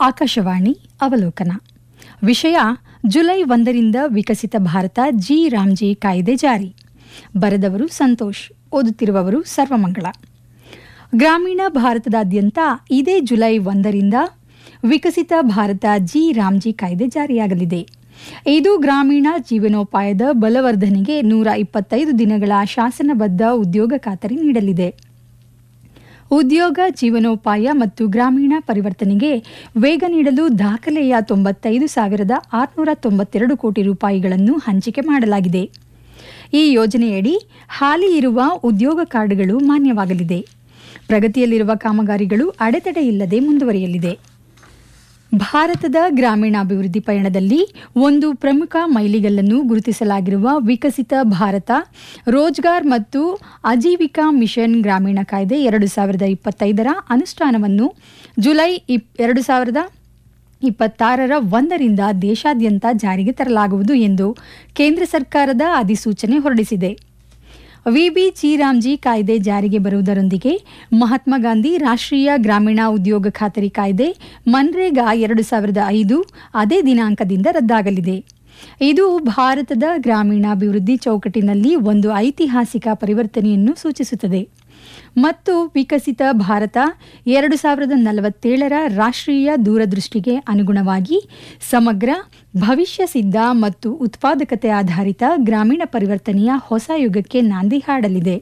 ಆಕಾಶವಾಣಿ ಅವಲೋಕನ ವಿಷಯ ಜುಲೈ ಒಂದರಿಂದ ವಿಕಸಿತ ಭಾರತ ಜಿ ರಾಮ್ಜಿ ಕಾಯ್ದೆ ಜಾರಿ ಬರೆದವರು ಸಂತೋಷ್ ಓದುತ್ತಿರುವವರು ಸರ್ವಮಂಗಳ ಗ್ರಾಮೀಣ ಭಾರತದಾದ್ಯಂತ ಇದೇ ಜುಲೈ ಒಂದರಿಂದ ವಿಕಸಿತ ಭಾರತ ಜಿ ರಾಮ್ಜಿ ಕಾಯ್ದೆ ಜಾರಿಯಾಗಲಿದೆ ಇದು ಗ್ರಾಮೀಣ ಜೀವನೋಪಾಯದ ಬಲವರ್ಧನೆಗೆ ನೂರ ಇಪ್ಪತ್ತೈದು ದಿನಗಳ ಶಾಸನಬದ್ಧ ಉದ್ಯೋಗ ಖಾತರಿ ನೀಡಲಿದೆ ಉದ್ಯೋಗ ಜೀವನೋಪಾಯ ಮತ್ತು ಗ್ರಾಮೀಣ ಪರಿವರ್ತನೆಗೆ ವೇಗ ನೀಡಲು ದಾಖಲೆಯ ತೊಂಬತ್ತೈದು ಸಾವಿರದ ಆರುನೂರ ತೊಂಬತ್ತೆರಡು ಕೋಟಿ ರೂಪಾಯಿಗಳನ್ನು ಹಂಚಿಕೆ ಮಾಡಲಾಗಿದೆ ಈ ಯೋಜನೆಯಡಿ ಹಾಲಿ ಇರುವ ಉದ್ಯೋಗ ಕಾರ್ಡ್ಗಳು ಮಾನ್ಯವಾಗಲಿದೆ ಪ್ರಗತಿಯಲ್ಲಿರುವ ಕಾಮಗಾರಿಗಳು ಅಡೆತಡೆ ಇಲ್ಲದೆ ಮುಂದುವರಿಯಲಿದೆ ಭಾರತದ ಗ್ರಾಮೀಣಾಭಿವೃದ್ಧಿ ಪಯಣದಲ್ಲಿ ಒಂದು ಪ್ರಮುಖ ಮೈಲಿಗಲ್ಲನ್ನು ಗುರುತಿಸಲಾಗಿರುವ ವಿಕಸಿತ ಭಾರತ ರೋಜ್ಗಾರ್ ಮತ್ತು ಆಜೀವಿಕಾ ಮಿಷನ್ ಗ್ರಾಮೀಣ ಕಾಯ್ದೆ ಎರಡು ಸಾವಿರದ ಇಪ್ಪತ್ತೈದರ ಅನುಷ್ಠಾನವನ್ನು ಜುಲೈ ಇಪ್ ಎರಡು ಸಾವಿರದ ಇಪ್ಪತ್ತಾರರ ಒಂದರಿಂದ ದೇಶಾದ್ಯಂತ ಜಾರಿಗೆ ತರಲಾಗುವುದು ಎಂದು ಕೇಂದ್ರ ಸರ್ಕಾರದ ಅಧಿಸೂಚನೆ ಹೊರಡಿಸಿದೆ ವಿಬಿ ಚಿರಾಮ್ಜಿ ಕಾಯ್ದೆ ಜಾರಿಗೆ ಬರುವುದರೊಂದಿಗೆ ಮಹಾತ್ಮ ಗಾಂಧಿ ರಾಷ್ಟ್ರೀಯ ಗ್ರಾಮೀಣ ಉದ್ಯೋಗ ಖಾತರಿ ಕಾಯ್ದೆ ಮನ್ರೇಗಾ ಎರಡು ಸಾವಿರದ ಐದು ಅದೇ ದಿನಾಂಕದಿಂದ ರದ್ದಾಗಲಿದೆ ಇದು ಭಾರತದ ಗ್ರಾಮೀಣಾಭಿವೃದ್ಧಿ ಚೌಕಟ್ಟಿನಲ್ಲಿ ಒಂದು ಐತಿಹಾಸಿಕ ಪರಿವರ್ತನೆಯನ್ನು ಸೂಚಿಸುತ್ತದೆ ಮತ್ತು ವಿಕಸಿತ ಭಾರತ ಎರಡು ಸಾವಿರದ ನಲವತ್ತೇಳರ ರಾಷ್ಟ್ರೀಯ ದೂರದೃಷ್ಟಿಗೆ ಅನುಗುಣವಾಗಿ ಸಮಗ್ರ ಭವಿಷ್ಯ ಸಿದ್ಧ ಮತ್ತು ಉತ್ಪಾದಕತೆ ಆಧಾರಿತ ಗ್ರಾಮೀಣ ಪರಿವರ್ತನೆಯ ಹೊಸ ಯುಗಕ್ಕೆ ನಾಂದಿ ಹಾಡಲಿದೆ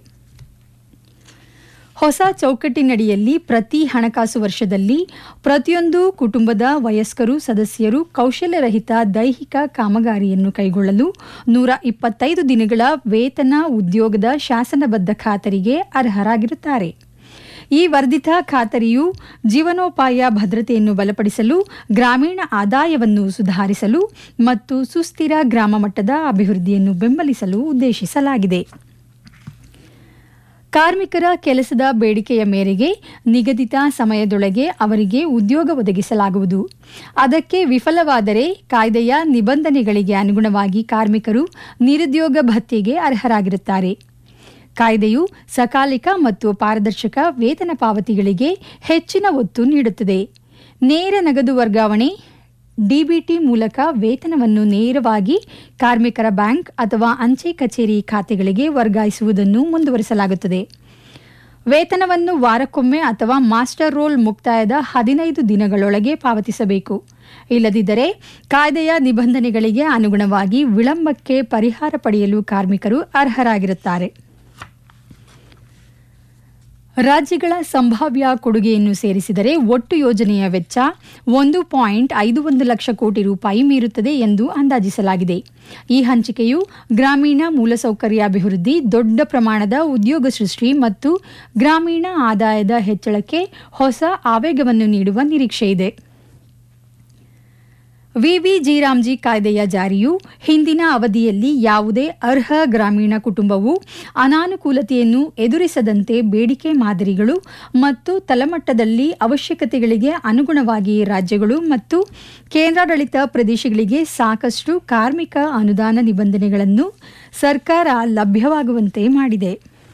ಹೊಸ ಚೌಕಟ್ಟಿನಡಿಯಲ್ಲಿ ಪ್ರತಿ ಹಣಕಾಸು ವರ್ಷದಲ್ಲಿ ಪ್ರತಿಯೊಂದು ಕುಟುಂಬದ ವಯಸ್ಕರು ಸದಸ್ಯರು ಕೌಶಲ್ಯರಹಿತ ದೈಹಿಕ ಕಾಮಗಾರಿಯನ್ನು ಕೈಗೊಳ್ಳಲು ನೂರ ಇಪ್ಪತ್ತೈದು ದಿನಗಳ ವೇತನ ಉದ್ಯೋಗದ ಶಾಸನಬದ್ಧ ಖಾತರಿಗೆ ಅರ್ಹರಾಗಿರುತ್ತಾರೆ ಈ ವರ್ಧಿತ ಖಾತರಿಯು ಜೀವನೋಪಾಯ ಭದ್ರತೆಯನ್ನು ಬಲಪಡಿಸಲು ಗ್ರಾಮೀಣ ಆದಾಯವನ್ನು ಸುಧಾರಿಸಲು ಮತ್ತು ಸುಸ್ಥಿರ ಗ್ರಾಮ ಮಟ್ಟದ ಅಭಿವೃದ್ಧಿಯನ್ನು ಬೆಂಬಲಿಸಲು ಉದ್ದೇಶಿಸಲಾಗಿದೆ ಕಾರ್ಮಿಕರ ಕೆಲಸದ ಬೇಡಿಕೆಯ ಮೇರೆಗೆ ನಿಗದಿತ ಸಮಯದೊಳಗೆ ಅವರಿಗೆ ಉದ್ಯೋಗ ಒದಗಿಸಲಾಗುವುದು ಅದಕ್ಕೆ ವಿಫಲವಾದರೆ ಕಾಯ್ದೆಯ ನಿಬಂಧನೆಗಳಿಗೆ ಅನುಗುಣವಾಗಿ ಕಾರ್ಮಿಕರು ನಿರುದ್ಯೋಗ ಭತ್ಯೆಗೆ ಅರ್ಹರಾಗಿರುತ್ತಾರೆ ಕಾಯ್ದೆಯು ಸಕಾಲಿಕ ಮತ್ತು ಪಾರದರ್ಶಕ ವೇತನ ಪಾವತಿಗಳಿಗೆ ಹೆಚ್ಚಿನ ಒತ್ತು ನೀಡುತ್ತದೆ ನೇರ ನಗದು ವರ್ಗಾವಣೆ ಡಿಬಿಟಿ ಮೂಲಕ ವೇತನವನ್ನು ನೇರವಾಗಿ ಕಾರ್ಮಿಕರ ಬ್ಯಾಂಕ್ ಅಥವಾ ಅಂಚೆ ಕಚೇರಿ ಖಾತೆಗಳಿಗೆ ವರ್ಗಾಯಿಸುವುದನ್ನು ಮುಂದುವರಿಸಲಾಗುತ್ತದೆ ವೇತನವನ್ನು ವಾರಕ್ಕೊಮ್ಮೆ ಅಥವಾ ಮಾಸ್ಟರ್ ರೋಲ್ ಮುಕ್ತಾಯದ ಹದಿನೈದು ದಿನಗಳೊಳಗೆ ಪಾವತಿಸಬೇಕು ಇಲ್ಲದಿದ್ದರೆ ಕಾಯ್ದೆಯ ನಿಬಂಧನೆಗಳಿಗೆ ಅನುಗುಣವಾಗಿ ವಿಳಂಬಕ್ಕೆ ಪರಿಹಾರ ಪಡೆಯಲು ಕಾರ್ಮಿಕರು ಅರ್ಹರಾಗಿರುತ್ತಾರೆ ರಾಜ್ಯಗಳ ಸಂಭಾವ್ಯ ಕೊಡುಗೆಯನ್ನು ಸೇರಿಸಿದರೆ ಒಟ್ಟು ಯೋಜನೆಯ ವೆಚ್ಚ ಒಂದು ಪಾಯಿಂಟ್ ಐದು ಒಂದು ಲಕ್ಷ ಕೋಟಿ ರೂಪಾಯಿ ಮೀರುತ್ತದೆ ಎಂದು ಅಂದಾಜಿಸಲಾಗಿದೆ ಈ ಹಂಚಿಕೆಯು ಗ್ರಾಮೀಣ ಮೂಲಸೌಕರ್ಯಾಭಿವೃದ್ಧಿ ದೊಡ್ಡ ಪ್ರಮಾಣದ ಉದ್ಯೋಗ ಸೃಷ್ಟಿ ಮತ್ತು ಗ್ರಾಮೀಣ ಆದಾಯದ ಹೆಚ್ಚಳಕ್ಕೆ ಹೊಸ ಆವೇಗವನ್ನು ನೀಡುವ ನಿರೀಕ್ಷೆಯಿದೆ ವಿಬಿ ಜಿರಾಮ್ಜಿ ಕಾಯ್ದೆಯ ಜಾರಿಯು ಹಿಂದಿನ ಅವಧಿಯಲ್ಲಿ ಯಾವುದೇ ಅರ್ಹ ಗ್ರಾಮೀಣ ಕುಟುಂಬವು ಅನಾನುಕೂಲತೆಯನ್ನು ಎದುರಿಸದಂತೆ ಬೇಡಿಕೆ ಮಾದರಿಗಳು ಮತ್ತು ತಳಮಟ್ಟದಲ್ಲಿ ಅವಶ್ಯಕತೆಗಳಿಗೆ ಅನುಗುಣವಾಗಿ ರಾಜ್ಯಗಳು ಮತ್ತು ಕೇಂದ್ರಾಡಳಿತ ಪ್ರದೇಶಗಳಿಗೆ ಸಾಕಷ್ಟು ಕಾರ್ಮಿಕ ಅನುದಾನ ನಿಬಂಧನೆಗಳನ್ನು ಸರ್ಕಾರ ಲಭ್ಯವಾಗುವಂತೆ ಮಾಡಿದೆ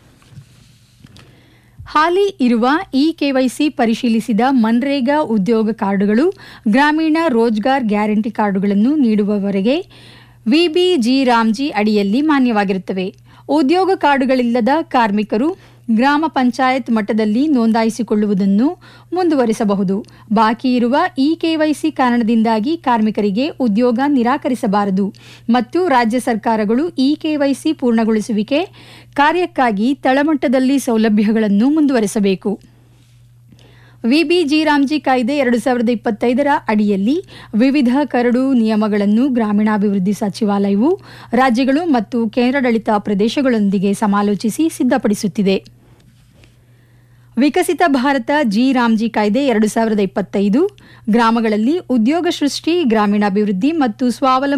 ಹಾಲಿ ಇರುವ ಇ ಕೆವೈಸಿ ಪರಿಶೀಲಿಸಿದ ಮನ್ರೇಗಾ ಉದ್ಯೋಗ ಕಾರ್ಡುಗಳು ಗ್ರಾಮೀಣ ರೋಜ್ಗಾರ್ ಗ್ಯಾರಂಟಿ ಕಾರ್ಡುಗಳನ್ನು ನೀಡುವವರೆಗೆ ವಿಬಿಜಿ ರಾಮ್ಜಿ ಅಡಿಯಲ್ಲಿ ಮಾನ್ಯವಾಗಿರುತ್ತವೆ ಉದ್ಯೋಗ ಕಾರ್ಡುಗಳಿಲ್ಲದ ಕಾರ್ಮಿಕರು ಗ್ರಾಮ ಪಂಚಾಯತ್ ಮಟ್ಟದಲ್ಲಿ ನೋಂದಾಯಿಸಿಕೊಳ್ಳುವುದನ್ನು ಮುಂದುವರಿಸಬಹುದು ಬಾಕಿ ಇರುವ ಇ ಕೆವೈಸಿ ಕಾರಣದಿಂದಾಗಿ ಕಾರ್ಮಿಕರಿಗೆ ಉದ್ಯೋಗ ನಿರಾಕರಿಸಬಾರದು ಮತ್ತು ರಾಜ್ಯ ಸರ್ಕಾರಗಳು ಇ ಕೆವೈಸಿ ಪೂರ್ಣಗೊಳಿಸುವಿಕೆ ಕಾರ್ಯಕ್ಕಾಗಿ ತಳಮಟ್ಟದಲ್ಲಿ ಸೌಲಭ್ಯಗಳನ್ನು ಮುಂದುವರಿಸಬೇಕು ವಿಬಿ ಜಿರಾಮ್ಜಿ ಕಾಯ್ದೆ ಎರಡು ಸಾವಿರದ ಇಪ್ಪತ್ತೈದರ ಅಡಿಯಲ್ಲಿ ವಿವಿಧ ಕರಡು ನಿಯಮಗಳನ್ನು ಗ್ರಾಮೀಣಾಭಿವೃದ್ಧಿ ಸಚಿವಾಲಯವು ರಾಜ್ಯಗಳು ಮತ್ತು ಕೇಂದ್ರಾಡಳಿತ ಪ್ರದೇಶಗಳೊಂದಿಗೆ ಸಮಾಲೋಚಿಸಿ ಸಿದ್ಧಪಡಿಸುತ್ತಿದೆ ವಿಕಸಿತ ಭಾರತ ಜಿ ರಾಮ್ಜಿ ಕಾಯ್ದೆ ಎರಡು ಸಾವಿರದ ಇಪ್ಪತ್ತೈದು ಗ್ರಾಮಗಳಲ್ಲಿ ಉದ್ಯೋಗ ಸೃಷ್ಟಿ ಗ್ರಾಮೀಣಾಭಿವೃದ್ಧಿ ಮತ್ತು ಸ್ವಾವಲಂಬಿ